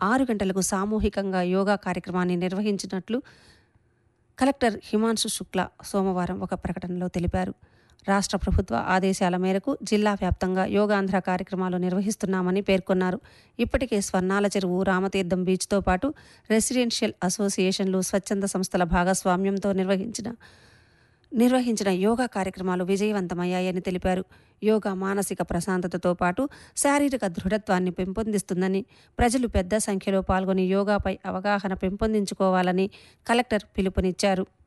ఆరు గంటలకు సామూహికంగా యోగా కార్యక్రమాన్ని నిర్వహించినట్లు కలెక్టర్ హిమాంశు శుక్లా సోమవారం ఒక ప్రకటనలో తెలిపారు రాష్ట్ర ప్రభుత్వ ఆదేశాల మేరకు జిల్లా వ్యాప్తంగా యోగాంధ్ర కార్యక్రమాలు నిర్వహిస్తున్నామని పేర్కొన్నారు ఇప్పటికే స్వర్ణాల చెరువు రామతీర్థం బీచ్తో పాటు రెసిడెన్షియల్ అసోసియేషన్లు స్వచ్ఛంద సంస్థల భాగస్వామ్యంతో నిర్వహించిన నిర్వహించిన యోగా కార్యక్రమాలు విజయవంతమయ్యాయని తెలిపారు యోగా మానసిక ప్రశాంతతతో పాటు శారీరక దృఢత్వాన్ని పెంపొందిస్తుందని ప్రజలు పెద్ద సంఖ్యలో పాల్గొని యోగాపై అవగాహన పెంపొందించుకోవాలని కలెక్టర్ పిలుపునిచ్చారు